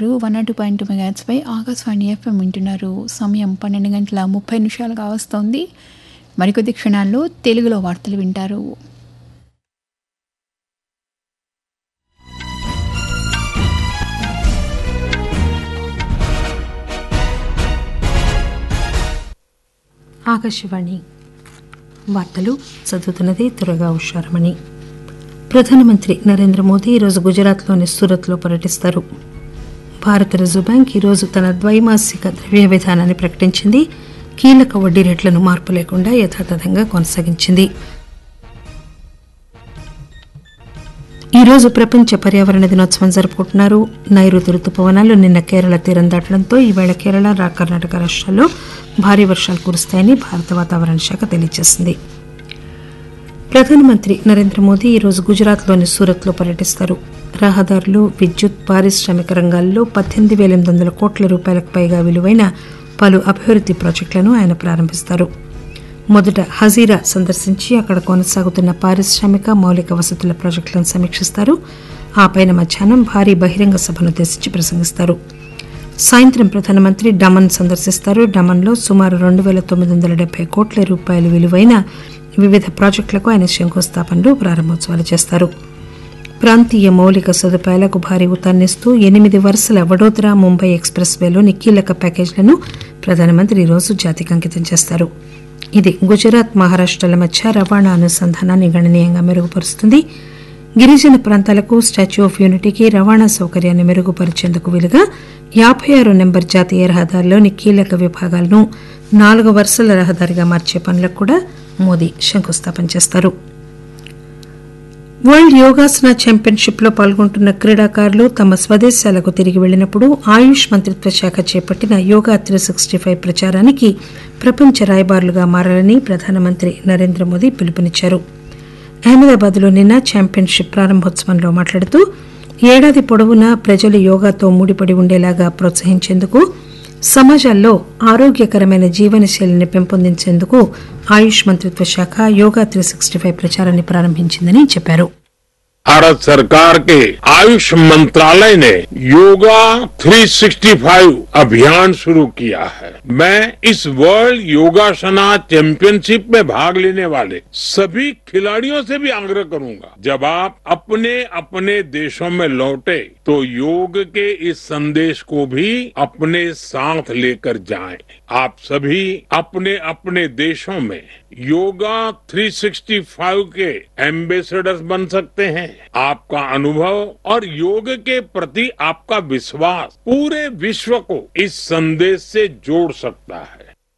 వింటున్నారు one nought two point two మెగాట్స్పై Akashvani FM వింటున్నారు సమయం పన్నెండు గంటల ముప్పై నిమిషాలుగా వస్తోంది మరికొద్ది క్షణాల్లో తెలుగులో వార్తలు వింటారు ఆకాశవాణి వార్తలు చదువుతున్నది త్వరగా ఉషారమణి ప్రధానమంత్రి నరేంద్ర మోదీ ఈరోజు గుజరాత్లోని సూరత్లో పర్యటిస్తారు భారత రిజర్వ్ బ్యాంక్ ఈరోజు తన ద్వైమాసిక ద్రవ్య విధానాన్ని ప్రకటించింది కీలక వడ్డీ రేట్లను మార్పు లేకుండా యథాతథంగా కొనసాగించింది ఈరోజు ప్రపంచ పర్యావరణ దినోత్సవం జరుపుకుంటున్నారు నైరుతి రుతుపవనాలు నిన్న కేరళ తీరం దాటడంతో ఈవేళ కేరళ రా కర్ణాటక రాష్ట్రాల్లో భారీ వర్షాలు కురుస్తాయని భారత వాతావరణ శాఖ తెలియజేసింది ప్రధానమంత్రి నరేంద్ర మోదీ ఈరోజు గుజరాత్లోని సూరత్లో పర్యటిస్తారు రహదారులు విద్యుత్ పారిశ్రామిక రంగాల్లో పద్దెనిమిది వేల ఎనిమిది వందల కోట్ల రూపాయలకు పైగా విలువైన పలు అభివృద్ది ప్రాజెక్టులను ఆయన ప్రారంభిస్తారు మొదట హజీరా సందర్శించి అక్కడ కొనసాగుతున్న పారిశ్రామిక మౌలిక వసతుల ప్రాజెక్టులను సమీక్షిస్తారు ఆ పైన మధ్యాహ్నం భారీ బహిరంగ సభనుద్దేశించి ప్రసంగిస్తారు సాయంత్రం ప్రధానమంత్రి డమన్ సందర్శిస్తారు డమన్లో సుమారు రెండు వేల తొమ్మిది వందల డెబ్బై కోట్ల రూపాయల విలువైన వివిధ ప్రాజెక్టులకు ఆయన శంకుస్థాపనలు ప్రారంభోత్సవాలు చేస్తారు ప్రాంతీయ మౌలిక సదుపాయాలకు భారీ ఊతాన్నిస్తూ ఎనిమిది వరుసల వడోదరా ముంబై ఎక్స్ప్రెస్ వేలోని కీలక ప్యాకేజీలను ప్రధానమంత్రి ఈరోజు జాతికి అంకితం చేస్తారు ఇది గుజరాత్ మహారాష్ట్రల మధ్య రవాణా అనుసంధానాన్ని గణనీయంగా మెరుగుపరుస్తుంది గిరిజన ప్రాంతాలకు స్టాచ్యూ ఆఫ్ యూనిటీకి రవాణా సౌకర్యాన్ని మెరుగుపరిచేందుకు వీలుగా యాభై ఆరు నెంబర్ జాతీయ రహదారిలోని కీలక విభాగాలను నాలుగు వరుసల రహదారిగా మార్చే పనులకు కూడా మోదీ శంకుస్థాపన చేస్తారు వరల్డ్ యోగాసన ఛాంపియన్షిప్ లో పాల్గొంటున్న క్రీడాకారులు తమ స్వదేశాలకు తిరిగి వెళ్లినప్పుడు ఆయుష్ మంత్రిత్వ శాఖ చేపట్టిన యోగా త్రీ సిక్స్టీ ఫైవ్ ప్రచారానికి ప్రపంచ రాయబారులుగా మారాలని ప్రధానమంత్రి నరేంద్ర మోదీ పిలుపునిచ్చారు అహ్మదాబాద్ లో నిన్న ఛాంపియన్షిప్ ప్రారంభోత్సవంలో మాట్లాడుతూ ఏడాది పొడవునా ప్రజలు యోగాతో ముడిపడి ఉండేలాగా ప్రోత్సహించేందుకు సమాజాల్లో ఆరోగ్యకరమైన జీవనశైలిని పెంపొందించేందుకు ఆయుష్ మంత్రిత్వ శాఖ యోగా త్రీ సిక్స్టీ ఫైవ్ ప్రచారాన్ని ప్రారంభించిందని చెప్పారు भारत सरकार के आयुष मंत्रालय ने योगा 365 अभियान शुरू किया है मैं इस वर्ल्ड योगासना चैंपियनशिप में भाग लेने वाले सभी खिलाड़ियों से भी आग्रह करूंगा जब आप अपने अपने देशों में लौटे तो योग के इस संदेश को भी अपने साथ लेकर जाएं। आप सभी अपने अपने देशों में योगा 365 के एम्बेसडर्स बन सकते हैं आपका अनुभव और योग के प्रति आपका विश्वास पूरे विश्व को इस संदेश से जोड़ सकता है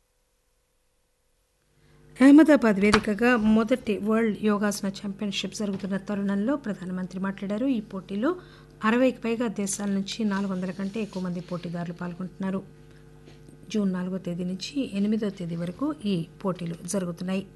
అహ్మదాబాద్ వేదికగా మొదటి వరల్డ్ యోగాసన ఛాంపియన్షిప్ జరుగుతున్న తరుణంలో ప్రధానమంత్రి మాట్లాడారు ఈ పోటీలో అరవైకి పైగా దేశాల నుంచి నాలుగు వందల కంటే ఎక్కువ మంది పోటీదారులు పాల్గొంటున్నారు జూన్ నాలుగో తేదీ నుంచి ఎనిమిదో తేదీ వరకు ఈ పోటీలు జరుగుతున్నాయి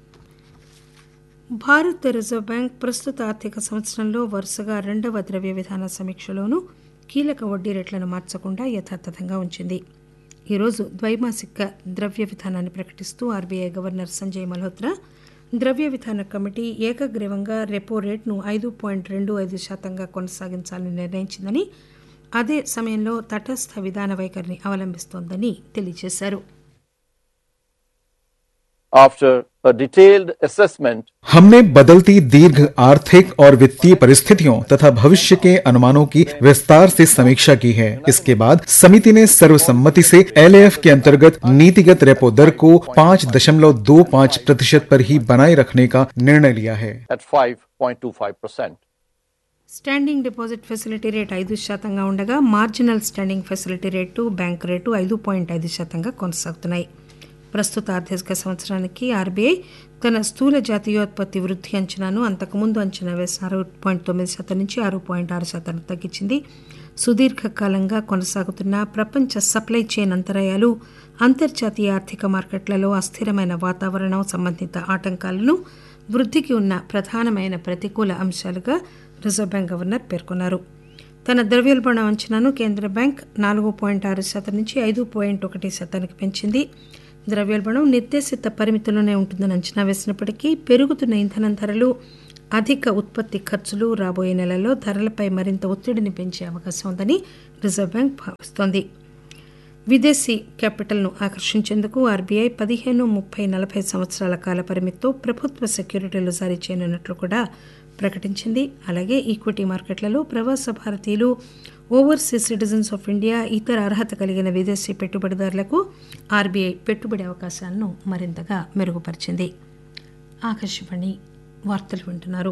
భారత రిజర్వ్ బ్యాంక్ ప్రస్తుత ఆర్థిక సంవత్సరంలో వరుసగా రెండవ ద్రవ్య విధాన సమీక్షలోనూ కీలక వడ్డీ రేట్లను మార్చకుండా యథాతథంగా ఉంచింది ఈరోజు ద్వైమాసిక ద్రవ్య విధానాన్ని ప్రకటిస్తూ ఆర్బీఐ గవర్నర్ సంజయ్ మల్హోత్రా ద్రవ్య విధాన కమిటీ ఏకగ్రీవంగా రెపో రేట్ను ఐదు పాయింట్ రెండు ఐదు శాతంగా కొనసాగించాలని నిర్ణయించిందని అదే సమయంలో తటస్థ విధాన వైఖరిని అవలంబిస్తోందని తెలియజేశారు After a detailed assessment, हमने बदलती दीर्घ आर्थिक और वित्तीय परिस्थितियों तथा भविष्य के अनुमानों की विस्तार से समीक्षा की है इसके बाद समिति ने सर्वसम्मति से एलएएफ के अंतर्गत नीतिगत रेपो दर को पाँच दशमलव दो पाँच प्रतिशत पर ही बनाए रखने का निर्णय लिया है at 5.25%. Standing deposit facility rate ఐదు శాతంగా ఉండగా marginal standing facility rate bank rate ఐదు పాయింట్ ఐదు శాతంగా కొనసాగుతున్నాయి ప్రస్తుత ఆర్థిక సంవత్సరానికి ఆర్బీఐ తన స్థూల జాతీయోత్పత్తి వృద్ధి అంచనాను అంతకుముందు అంచనా వేసిన ఆరు పాయింట్ తొమ్మిది శాతం నుంచి ఆరు పాయింట్ ఆరు శాతానికి తగ్గించింది సుదీర్ఘకాలంగా కొనసాగుతున్న ప్రపంచ సప్లై చైన్ అంతరాయాలు అంతర్జాతీయ ఆర్థిక మార్కెట్లలో అస్థిరమైన వాతావరణం సంబంధిత ఆటంకాలను వృద్ధికి ఉన్న ప్రధానమైన ప్రతికూల అంశాలుగా రిజర్వ్ బ్యాంక్ గవర్నర్ పేర్కొన్నారు తన ద్రవ్యోల్బణ అంచనాను కేంద్ర బ్యాంక్ నాలుగు పాయింట్ ఆరు శాతం నుంచి ఐదు పాయింట్ ఒకటి శాతానికి పెంచింది ద్రవ్యోల్బణం నిర్దేశిత పరిమితిలోనే ఉంటుందని అంచనా వేసినప్పటికీ పెరుగుతున్న ఇంధనం ధరలు అధిక ఉత్పత్తి ఖర్చులు రాబోయే నెలల్లో ధరలపై మరింత ఒత్తిడిని పెంచే అవకాశం ఉందని రిజర్వ్ బ్యాంక్ భావిస్తోంది విదేశీ క్యాపిటల్ను ఆకర్షించేందుకు ఆర్బీఐ పదిహేను ముప్పై నలభై సంవత్సరాల కాల పరిమితితో ప్రభుత్వ సెక్యూరిటీలు జారీ చేయనున్నట్లు కూడా ప్రకటించింది అలాగే ఈక్విటీ మార్కెట్లలో ప్రవాస భారతీయులు ఓవర్సీస్ సిటిజన్స్ ఆఫ్ ఇండియా ఇతర అర్హత కలిగిన విదేశీ పెట్టుబడిదారులకు ఆర్బీఐ పెట్టుబడి అవకాశాలను మరింతగా మెరుగుపరిచింది ఆకాశవాణి వార్తలు వింటున్నారు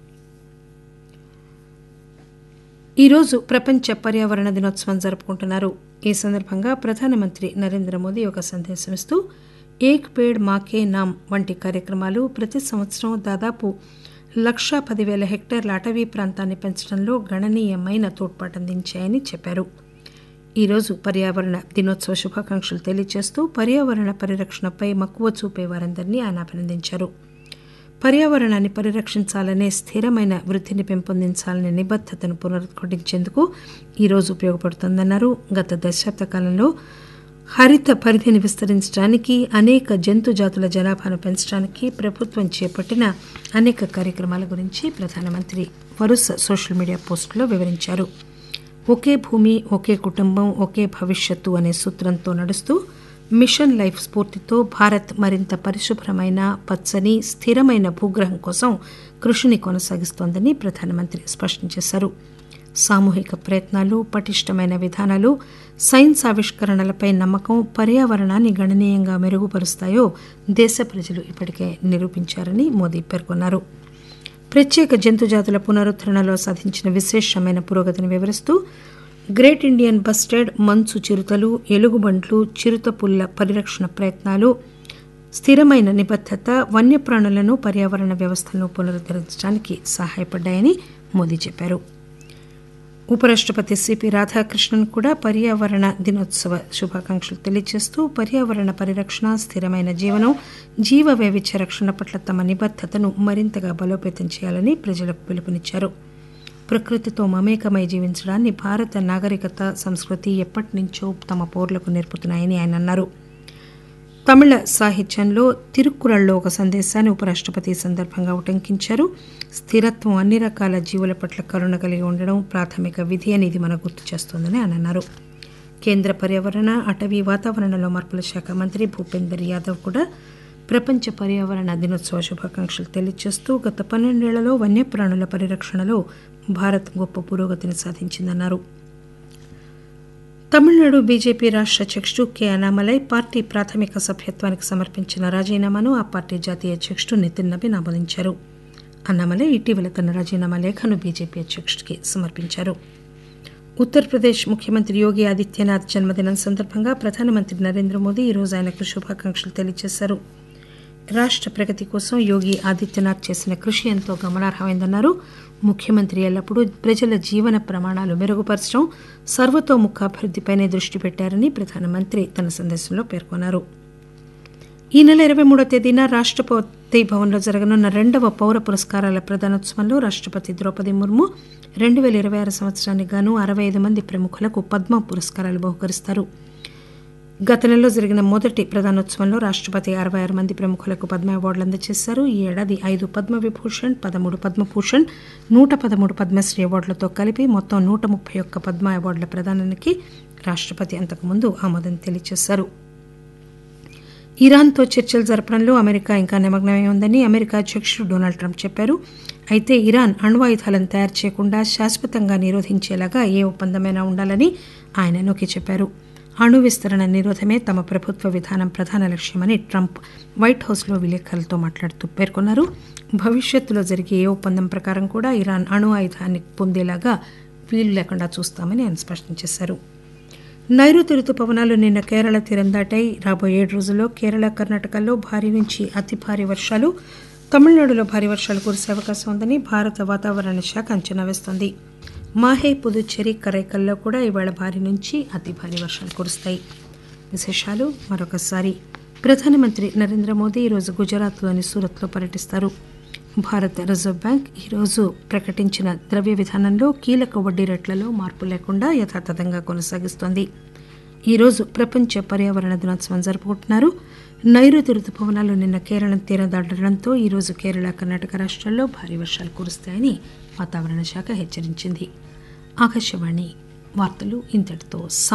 ఈరోజు ప్రపంచ పర్యావరణ దినోత్సవం జరుపుకుంటున్నారు ఈ సందర్భంగా ప్రధానమంత్రి నరేంద్ర మోదీ ఒక సందేశం ఇస్తూ ఏక్ పేడ్ మాకే నామ్ వంటి కార్యక్రమాలు ప్రతి సంవత్సరం దాదాపు లక్షా పదివేల హెక్టార్ల అటవీ ప్రాంతాన్ని పెంచడంలో గణనీయమైన తోడ్పాటందించాయని చెప్పారు ఈరోజు పర్యావరణ దినోత్సవ శుభాకాంక్షలు తెలియజేస్తూ పర్యావరణ పరిరక్షణపై మక్కువ చూపే వారందరినీ ఆయన అభినందించారు పర్యావరణాన్ని పరిరక్షించాలనే స్థిరమైన వృద్ధిని పెంపొందించాలనే నిబద్ధతను పునరుద్ఘాటించేందుకు ఈరోజు ఉపయోగపడుతోందన్నారు గత దశాబ్ద కాలంలో హరిత పరిధిని విస్తరించడానికి అనేక జంతు జాతుల జనాభాను పెంచడానికి ప్రభుత్వం చేపట్టిన అనేక కార్యక్రమాల గురించి ప్రధానమంత్రి వరుస సోషల్ మీడియా పోస్టులో వివరించారు ఒకే భూమి ఒకే కుటుంబం ఒకే భవిష్యత్తు అనే సూత్రంతో నడుస్తూ మిషన్ లైఫ్ స్ఫూర్తితో భారత్ మరింత పరిశుభ్రమైన పచ్చని స్థిరమైన భూగ్రహం కోసం కృషిని కొనసాగిస్తోందని ప్రధానమంత్రి స్పష్టం చేశారు సామూహిక ప్రయత్నాలు పటిష్టమైన విధానాలు సైన్స్ ఆవిష్కరణలపై నమ్మకం పర్యావరణాన్ని గణనీయంగా మెరుగుపరుస్తాయో దేశ ప్రజలు ఇప్పటికే నిరూపించారని మోదీ పేర్కొన్నారు ప్రత్యేక జంతుజాతుల పునరుద్ధరణలో సాధించిన విశేషమైన పురోగతిని వివరిస్తూ గ్రేట్ ఇండియన్ బస్టెడ్ మంచు చిరుతలు ఎలుగుబంట్లు చిరుతపుల్ల పరిరక్షణ ప్రయత్నాలు స్థిరమైన నిబద్ధత వన్యప్రాణులను పర్యావరణ వ్యవస్థలను పునరుద్ధరించడానికి సహాయపడ్డాయని మోదీ చెప్పారు ఉపరాష్టపతి సిపి రాధాకృష్ణన్ కూడా పర్యావరణ దినోత్సవ శుభాకాంక్షలు తెలియజేస్తూ పర్యావరణ పరిరక్షణ స్థిరమైన జీవనం జీవ వైవిధ్య రక్షణ పట్ల తమ నిబద్ధతను మరింతగా బలోపేతం చేయాలని ప్రజలకు పిలుపునిచ్చారు ప్రకృతితో మమేకమై జీవించడాన్ని భారత నాగరికత సంస్కృతి ఎప్పటి నుంచో తమ పౌరులకు నేర్పుతున్నాయని ఆయన అన్నారు తమిళ సాహిత్యంలో తిరుక్కురళ్లో ఒక సందేశాన్ని ఉపరాష్టపతి ఈ సందర్భంగా ఉటంకించారు స్థిరత్వం అన్ని రకాల జీవుల పట్ల కరుణ కలిగి ఉండడం ప్రాథమిక విధి అని ఇది మనకు గుర్తు చేస్తోందని ఆయన అన్నారు కేంద్ర పర్యావరణ అటవీ వాతావరణంలో మార్పుల శాఖ మంత్రి భూపేందర్ యాదవ్ కూడా ప్రపంచ పర్యావరణ దినోత్సవ శుభాకాంక్షలు తెలియజేస్తూ గత పన్నెండేళ్లలో వన్యప్రాణుల పరిరక్షణలో భారత్ గొప్ప పురోగతిని సాధించిందన్నారు తమిళనాడు బీజేపీ రాష్ట్ర అధ్యక్షుడు కె అనామలై పార్టీ ప్రాథమిక సభ్యత్వానికి సమర్పించిన రాజీనామాను ఆ పార్టీ జాతీయ అధ్యక్షుడు నితిన్ నబీన్ ఆమోదించారు అన్నామలై ఇటీవల తన రాజీనామా లేఖను బీజేపీ అధ్యక్షుడికి సమర్పించారు ఉత్తరప్రదేశ్ ముఖ్యమంత్రి యోగి ఆదిత్యనాథ్ జన్మదినం సందర్భంగా ప్రధానమంత్రి నరేంద్ర మోదీ ఈరోజు ఆయనకు శుభాకాంక్షలు తెలియజేశారు రాష్ట్ర ప్రగతి కోసం యోగి ఆదిత్యనాథ్ చేసిన కృషి ఎంతో గమనార్హమైందన్నారు ముఖ్యమంత్రి ఎల్లప్పుడూ ప్రజల జీవన ప్రమాణాలు మెరుగుపరచడం సర్వతోముఖాభివృద్దిపైనే దృష్టి పెట్టారని ప్రధానమంత్రి తన సందేశంలో పేర్కొన్నారు ఈ నెల ఇరవై మూడో తేదీన రాష్ట్రపతి భవన్లో జరగనున్న రెండవ పౌర పురస్కారాల ప్రదానోత్సవంలో రాష్ట్రపతి ద్రౌపది ముర్ము రెండు వేల ఇరవై ఆరు సంవత్సరానికి గాను అరవై ఐదు మంది ప్రముఖులకు పద్మ పురస్కారాలు బహుకరిస్తారు గత నెలలో జరిగిన మొదటి ప్రధానోత్సవంలో రాష్ట్రపతి అరవై ఆరు మంది ప్రముఖులకు పద్మ అవార్డులు అందజేశారు ఈ ఏడాది ఐదు పద్మ విభూషణ్ పదమూడు పద్మభూషణ్ నూట పదమూడు పద్మశ్రీ అవార్డులతో కలిపి మొత్తం నూట ముప్పై ఒక్క పద్మ అవార్డుల ప్రదానానికి రాష్ట్రపతి అంతకుముందు ఆమోదం తెలియజేశారు ఇరాన్తో చర్చలు జరపడంలో అమెరికా ఇంకా నిమగ్నమై ఉందని అమెరికా అధ్యక్షుడు డొనాల్డ్ ట్రంప్ చెప్పారు అయితే ఇరాన్ అణ్వాయుధాలను తయారు చేయకుండా శాశ్వతంగా నిరోధించేలాగా ఏ ఒప్పందమైనా ఉండాలని ఆయన నొక్కి చెప్పారు అణు విస్తరణ నిరోధమే తమ ప్రభుత్వ విధానం ప్రధాన లక్ష్యమని ట్రంప్ వైట్ హౌస్లో విలేకరులతో మాట్లాడుతూ పేర్కొన్నారు భవిష్యత్తులో జరిగే ఏ ఒప్పందం ప్రకారం కూడా ఇరాన్ అణు ఆయుధాన్ని పొందేలాగా వీలు లేకుండా చూస్తామని ఆయన స్పష్టం చేశారు నైరుతి రుతుపవనాలు నిన్న కేరళ తీరం దాటాయి రాబోయే ఏడు రోజుల్లో కేరళ కర్ణాటకల్లో భారీ నుంచి అతి భారీ వర్షాలు తమిళనాడులో భారీ వర్షాలు కురిసే అవకాశం ఉందని భారత వాతావరణ శాఖ అంచనా వేస్తోంది మాహే పుదుచ్చేరి కరైకల్లో కూడా ఇవాళ భారీ నుంచి అతి భారీ వర్షాలు కురుస్తాయి విశేషాలు మరొకసారి ప్రధానమంత్రి నరేంద్ర మోదీ ఈరోజు గుజరాత్లోని సూరత్లో పర్యటిస్తారు భారత రిజర్వ్ బ్యాంక్ ఈరోజు ప్రకటించిన ద్రవ్య విధానంలో కీలక వడ్డీ రేట్లలో మార్పు లేకుండా యథాతథంగా కొనసాగిస్తోంది ఈరోజు ప్రపంచ పర్యావరణ దినోత్సవం జరుపుకుంటున్నారు నైరుతి రుతుపవనాలు నిన్న కేరళ తీరం దాటడంతో ఈరోజు కేరళ కర్ణాటక రాష్ట్రాల్లో భారీ వర్షాలు కురుస్తాయని వాతావరణ శాఖ హెచ్చరించింది ఆకాశవాణి వార్తలు ఇంతటితో